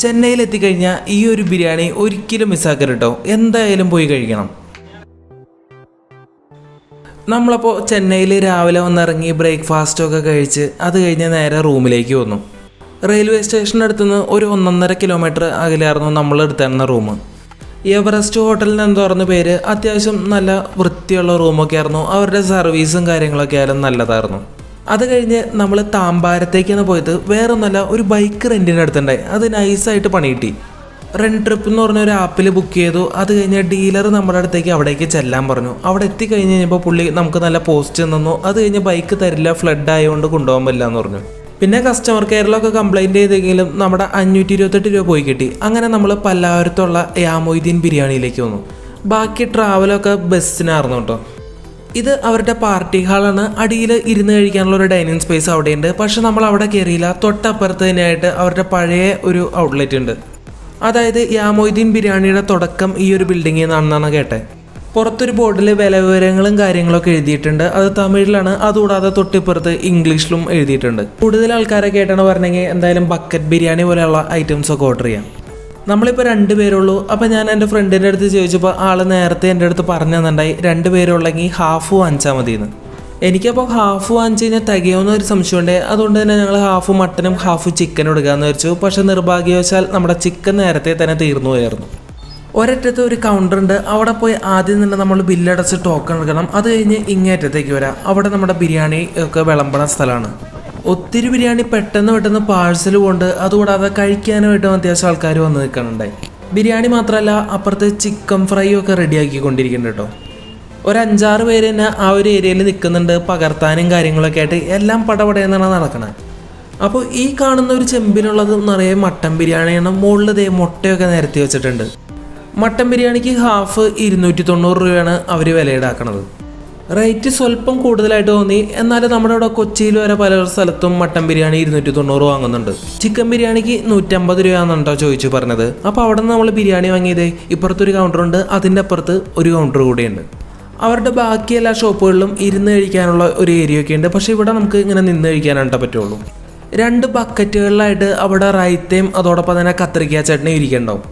ചെന്നൈയിൽ എത്തിക്കഴിഞ്ഞാൽ ഈ ഒരു ബിരിയാണി ഒരിക്കലും മിസ്സാക്കരുത് കേട്ടോ എന്തായാലും പോയി കഴിക്കണം നമ്മളപ്പോൾ ചെന്നൈയിൽ രാവിലെ വന്നിറങ്ങി ബ്രേക്ക്ഫാസ്റ്റ് ഒക്കെ കഴിച്ച് അത് കഴിഞ്ഞ് നേരെ റൂമിലേക്ക് വന്നു റെയിൽവേ സ്റ്റേഷൻ്റെ അടുത്തുനിന്ന് ഒരു ഒന്നൊന്നര കിലോമീറ്റർ അകലെയായിരുന്നു നമ്മൾ എടുത്തിരുന്ന റൂം എവറസ്റ്റ് ഹോട്ടലിന് എന്ന് പറഞ്ഞ പേര് അത്യാവശ്യം നല്ല വൃത്തിയുള്ള റൂമൊക്കെ ആയിരുന്നു അവരുടെ സർവീസും കാര്യങ്ങളൊക്കെ ആയാലും നല്ലതായിരുന്നു അത് കഴിഞ്ഞ് നമ്മൾ താമ്പാരത്തേക്കാണ് പോയത് വേറെ ഒന്നല്ല ഒരു ബൈക്ക് റെൻറ്റിന് അടുത്തുണ്ടായി അത് നൈസായിട്ട് പണി കിട്ടി റെൻറ്റ് ട്രിപ്പ് എന്ന് പറഞ്ഞ ഒരു ആപ്പിൽ ബുക്ക് ചെയ്തു അത് കഴിഞ്ഞ് ഡീലർ നമ്മുടെ അടുത്തേക്ക് അവിടേക്ക് ചെല്ലാൻ പറഞ്ഞു അവിടെ എത്തിക്കഴിഞ്ഞ് കഴിഞ്ഞപ്പോൾ പുള്ളി നമുക്ക് നല്ല പോസ്റ്റ് തന്നു അത് കഴിഞ്ഞ് ബൈക്ക് തരില്ല ഫ്ലഡ് ആയതുകൊണ്ട് കൊണ്ടുപോകാൻ പറ്റില്ല എന്ന് പറഞ്ഞു പിന്നെ കസ്റ്റമർ കെയറിലൊക്കെ കംപ്ലൈൻറ്റ് ചെയ്തെങ്കിലും നമ്മുടെ അഞ്ഞൂറ്റി ഇരുപത്തെട്ട് രൂപ പോയി കിട്ടി അങ്ങനെ നമ്മൾ പല്ലാവരത്തുള്ള യാമൊയ്തീൻ ബിരിയാണിയിലേക്ക് വന്നു ബാക്കി ട്രാവലൊക്കെ ബസ്സിനായിരുന്നു കേട്ടോ ഇത് അവരുടെ പാർട്ടി ഹാളാണ് അടിയിൽ ഇരുന്ന് കഴിക്കാനുള്ള ഒരു ഡൈനിങ് സ്പേസ് അവിടെയുണ്ട് പക്ഷെ നമ്മൾ അവിടെ കയറിയില്ല തൊട്ടപ്പുറത്ത് തന്നെയായിട്ട് അവരുടെ പഴയ ഒരു ഔട്ട്ലെറ്റ് ഉണ്ട് അതായത് യാമൊയ്തീൻ ബിരിയാണിയുടെ തുടക്കം ഈ ഒരു ബിൽഡിങ്ങിൽ നിന്നാണെന്നാണ് കേട്ടത് പുറത്തൊരു ബോർഡിൽ വില വിവരങ്ങളും കാര്യങ്ങളൊക്കെ എഴുതിയിട്ടുണ്ട് അത് തമിഴിലാണ് അതുകൂടാതെ തൊട്ടിപ്പുറത്ത് ഇംഗ്ലീഷിലും എഴുതിയിട്ടുണ്ട് കൂടുതൽ ആൾക്കാരൊക്കെ ആയിട്ടാണ് പറഞ്ഞെങ്കിൽ എന്തായാലും ബക്കറ്റ് ബിരിയാണി പോലെയുള്ള ഐറ്റംസ് ഒക്കെ ഓർഡർ ചെയ്യാം നമ്മളിപ്പോൾ രണ്ട് പേരുള്ളൂ അപ്പോൾ ഞാൻ എൻ്റെ ഫ്രണ്ടിൻ്റെ അടുത്ത് ചോദിച്ചപ്പോൾ ആൾ നേരത്തെ എൻ്റെ അടുത്ത് പറഞ്ഞു തന്നിട്ടുണ്ടായി രണ്ട് പേരുള്ളെങ്കിൽ ഹാഫ് വാങ്ങിച്ചാൽ മതിയെന്ന് എനിക്കപ്പോൾ ഹാഫ് വാങ്ങിച്ച് കഴിഞ്ഞാൽ തികയുമെന്ന് ഒരു സംശയമുണ്ട് അതുകൊണ്ട് തന്നെ ഞങ്ങൾ ഹാഫ് മട്ടനും ഹാഫ് ചിക്കനും എടുക്കാമെന്ന് വെച്ചു പക്ഷേ നിർഭാഗ്യവശാൽ നമ്മുടെ ചിക്കൻ നേരത്തെ തന്നെ തീർന്നു പോയായിരുന്നു ഒരറ്റത്ത് ഒരു കൗണ്ടർ ഉണ്ട് അവിടെ പോയി ആദ്യം തന്നെ നമ്മൾ ബില്ലടച്ച് ടോക്കൺ എടുക്കണം അത് കഴിഞ്ഞ് ഇങ്ങേറ്റത്തേക്ക് വരാം അവിടെ നമ്മുടെ ബിരിയാണി ഒക്കെ വിളമ്പണ സ്ഥലമാണ് ഒത്തിരി ബിരിയാണി പെട്ടെന്ന് പെട്ടെന്ന് പാഴ്സൽ കൊണ്ട് അതുകൂടാതെ കഴിക്കാനായിട്ടും അത്യാവശ്യം ആൾക്കാർ വന്ന് നിൽക്കണുണ്ടായി ബിരിയാണി മാത്രമല്ല അപ്പുറത്ത് ചിക്കൻ ഫ്രൈ ഒക്കെ റെഡിയാക്കിക്കൊണ്ടിരിക്കുന്നുണ്ട് കേട്ടോ ഒരു അഞ്ചാറ് പേര് തന്നെ ആ ഒരു ഏരിയയിൽ നിൽക്കുന്നുണ്ട് പകർത്താനും കാര്യങ്ങളൊക്കെ ആയിട്ട് എല്ലാം പടപടയെന്നാണ് നടക്കണത് അപ്പോൾ ഈ കാണുന്ന ഒരു ചെമ്പിലുള്ളത് നിറയെ മട്ടൻ ബിരിയാണിയാണ് മുകളിൽ ദേ മുട്ടയൊക്കെ നിരത്തി വെച്ചിട്ടുണ്ട് മട്ടൻ ബിരിയാണിക്ക് ഹാഫ് ഇരുന്നൂറ്റി തൊണ്ണൂറ് രൂപയാണ് അവർ വില ഈടാക്കണത് റേറ്റ് സ്വല്പം കൂടുതലായിട്ട് തോന്നി എന്നാലും നമ്മുടെ ഇവിടെ കൊച്ചിയിൽ വരെ പല സ്ഥലത്തും മട്ടൻ ബിരിയാണി ഇരുന്നൂറ്റി തൊണ്ണൂറ് വാങ്ങുന്നുണ്ട് ചിക്കൻ ബിരിയാണിക്ക് നൂറ്റമ്പത് രൂപയാണെന്നുണ്ടോ ചോദിച്ചു പറഞ്ഞത് അപ്പോൾ അവിടെ നിന്ന് നമ്മൾ ബിരിയാണി വാങ്ങിയത് ഇപ്പുറത്തൊരു കൗണ്ടറുണ്ട് അതിൻ്റെ അപ്പുറത്ത് ഒരു കൗണ്ടർ കൂടിയുണ്ട് അവരുടെ ബാക്കി എല്ലാ ഷോപ്പുകളിലും ഇരുന്ന് കഴിക്കാനുള്ള ഒരു ഏരിയ ഒക്കെ ഉണ്ട് പക്ഷേ ഇവിടെ നമുക്ക് ഇങ്ങനെ നിന്ന് കഴിക്കാനായിട്ടേ പറ്റുള്ളൂ രണ്ട് ബക്കറ്റുകളിലായിട്ട് അവിടെ റൈത്തയും അതോടൊപ്പം തന്നെ കത്രിക്ക ചട്നി ഇരിക്കണ്ടാവും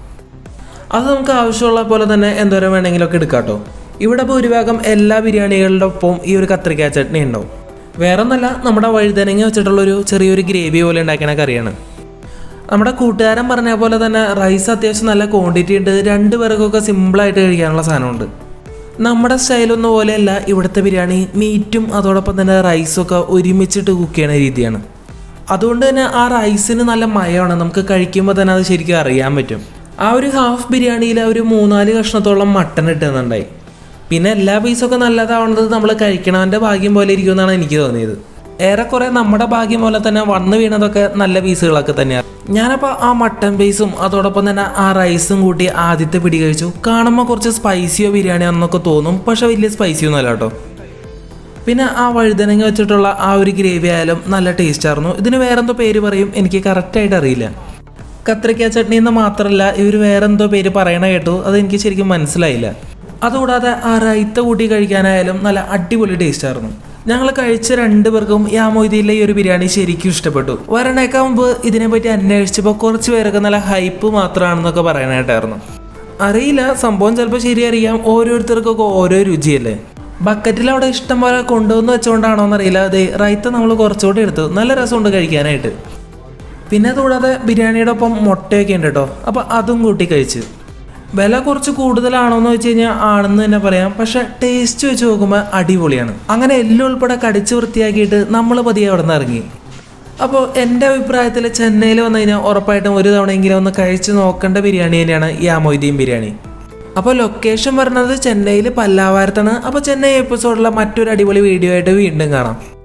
അത് നമുക്ക് ആവശ്യമുള്ള പോലെ തന്നെ എന്തോരം വേണമെങ്കിലൊക്കെ എടുക്കാം കേട്ടോ ഇവിടെ ഭൂരിഭാഗം എല്ലാ ബിരിയാണികളുടെ ഒപ്പം ഈ ഒരു കത്രിക്ക ചട്നി ഉണ്ടാവും വേറെ ഒന്നല്ല നമ്മുടെ വഴുതനങ്ങ വെച്ചിട്ടുള്ളൊരു ചെറിയൊരു ഗ്രേവി പോലെ ഉണ്ടാക്കുന്ന കറിയാണ് നമ്മുടെ കൂട്ടുകാരൻ പറഞ്ഞ പോലെ തന്നെ റൈസ് അത്യാവശ്യം നല്ല ക്വാണ്ടിറ്റി ഉണ്ട് രണ്ട് പേർക്കൊക്കെ സിമ്പിളായിട്ട് കഴിക്കാനുള്ള സാധനമുണ്ട് നമ്മുടെ സ്റ്റൈലൊന്നും പോലെയല്ല ഇവിടുത്തെ ബിരിയാണി മീറ്റും അതോടൊപ്പം തന്നെ റൈസും ഒക്കെ ഒരുമിച്ചിട്ട് കുക്ക് ചെയ്യണ രീതിയാണ് അതുകൊണ്ട് തന്നെ ആ റൈസിന് നല്ല മയമാണ് നമുക്ക് കഴിക്കുമ്പോൾ തന്നെ അത് ശരിക്കും അറിയാൻ പറ്റും ആ ഒരു ഹാഫ് ബിരിയാണിയിൽ ഒരു മൂന്നാല് കഷ്ണത്തോളം മട്ടൺ ഇട്ടുന്നുണ്ടായി പിന്നെ എല്ലാ പീസൊക്കെ നല്ലതാവുന്നത് നമ്മൾ കഴിക്കണവൻ്റെ ഭാഗ്യം പോലെ ഇരിക്കുമെന്നാണ് എനിക്ക് തോന്നിയത് ഏറെക്കുറെ നമ്മുടെ ഭാഗ്യം പോലെ തന്നെ വന്ന് വീണതൊക്കെ നല്ല പീസുകളൊക്കെ തന്നെയാണ് ഞാനപ്പോൾ ആ മട്ടൻ പീസും അതോടൊപ്പം തന്നെ ആ റൈസും കൂട്ടി ആദ്യത്തെ പിടി കഴിച്ചു കാണുമ്പോൾ കുറച്ച് സ്പൈസിയോ ബിരിയാണിയാണെന്നൊക്കെ തോന്നും പക്ഷെ വലിയ സ്പൈസിയൊന്നും അല്ല കേട്ടോ പിന്നെ ആ വഴുതനങ്ങ വെച്ചിട്ടുള്ള ആ ഒരു ഗ്രേവി ആയാലും നല്ല ടേസ്റ്റ് ആയിരുന്നു ഇതിന് വേറെന്തോ പേര് പറയും എനിക്ക് കറക്റ്റായിട്ട് അറിയില്ല കത്രിക്ക ചട്നി എന്ന് മാത്രമല്ല ഇവർ വേറെന്തോ പേര് പറയണ കേട്ടു അത് എനിക്ക് ശരിക്കും മനസ്സിലായില്ല അതുകൂടാതെ ആ റൈത്ത കൂട്ടി കഴിക്കാനായാലും നല്ല അടിപൊളി ടേസ്റ്റ് ആയിരുന്നു ഞങ്ങൾ കഴിച്ച രണ്ടുപേർക്കും യാമൊയ്തിയിലെ ഈ ഒരു ബിരിയാണി ശരിക്കും ഇഷ്ടപ്പെട്ടു വരണേക്കാൾ മുമ്പ് ഇതിനെപ്പറ്റി അന്വേഷിച്ചപ്പോൾ കുറച്ച് പേരൊക്കെ നല്ല ഹൈപ്പ് മാത്രമാണെന്നൊക്കെ പറയാനായിട്ടായിരുന്നു അറിയില്ല സംഭവം ചിലപ്പോൾ ശരിയറിയാം ഓരോരുത്തർക്കൊക്കെ ഓരോ രുചിയല്ലേ ബക്കറ്റിൽ അവിടെ ഇഷ്ടം പോലെ കൊണ്ടുവന്ന് വെച്ചുകൊണ്ടാണോ എന്നറിയില്ല അതെ റൈത്ത നമ്മൾ കുറച്ചുകൂടി എടുത്തു നല്ല രസമുണ്ട് കഴിക്കാനായിട്ട് പിന്നെ അതുകൂടാതെ ബിരിയാണിയുടെ ഒപ്പം മുട്ടയൊക്കെ ഉണ്ട് കേട്ടോ അപ്പോൾ അതും കൂട്ടി കഴിച്ച് വില കുറച്ച് കൂടുതലാണോ എന്ന് വെച്ച് കഴിഞ്ഞാൽ ആണെന്ന് തന്നെ പറയാം പക്ഷെ ടേസ്റ്റ് വെച്ച് നോക്കുമ്പോൾ അടിപൊളിയാണ് അങ്ങനെ എല്ലാം ഉൾപ്പെടെ കടിച്ച് വൃത്തിയാക്കിയിട്ട് നമ്മൾ പതിയെ അവിടെ നിന്ന് ഇറങ്ങി അപ്പോൾ എൻ്റെ അഭിപ്രായത്തിൽ ചെന്നൈയിൽ വന്നു കഴിഞ്ഞാൽ ഉറപ്പായിട്ടും ഒരു തവണയെങ്കിലും ഒന്ന് കഴിച്ച് നോക്കേണ്ട ബിരിയാണി തന്നെയാണ് ഈ മൊയ്തീൻ ബിരിയാണി അപ്പോൾ ലൊക്കേഷൻ പറഞ്ഞത് ചെന്നൈയിൽ പല്ലാവാരത്താണ് അപ്പോൾ ചെന്നൈ എപ്പിസോഡിലെ മറ്റൊരു അടിപൊളി വീഡിയോ ആയിട്ട് വീണ്ടും കാണാം